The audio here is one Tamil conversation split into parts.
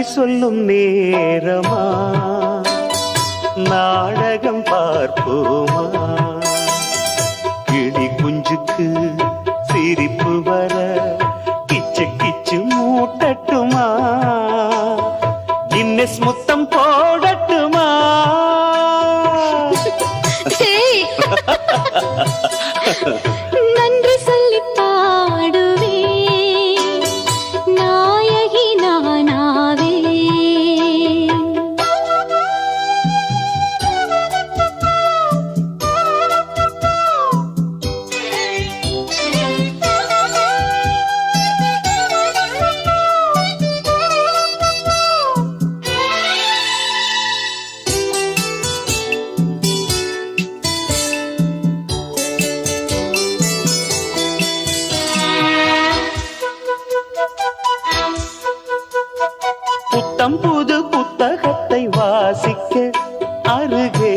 சொல்லும் நேரமா நாடகம் பார்ப்போமா கிளி குஞ்சுக்கு சிரிப்பு வர கிச்சு கிச்சு மூட்டட்டுமா கின்னஸ் முத்தம் போடட்டுமா ஏய். நன்றி சொல்லி பாடுவே நாயகி நானாவே புத்தம் புது புத்தகத்தை வாசிக்க அருகே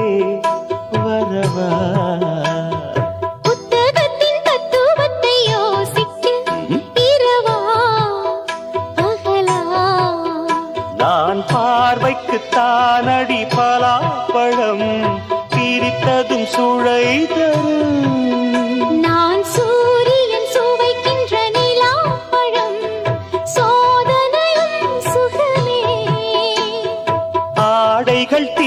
வரவா புத்தகத்தின் தத்துவத்தை யோசிக்க இரவா பகலா நான் பார்வைக்கு தானடி பலாப்பழம் பிரித்ததும் சுழை தரும் நான் சூரியன் சுவைக்கின்ற நிலாப்பழம் சோதனையும் சுகமே ஆடைகள்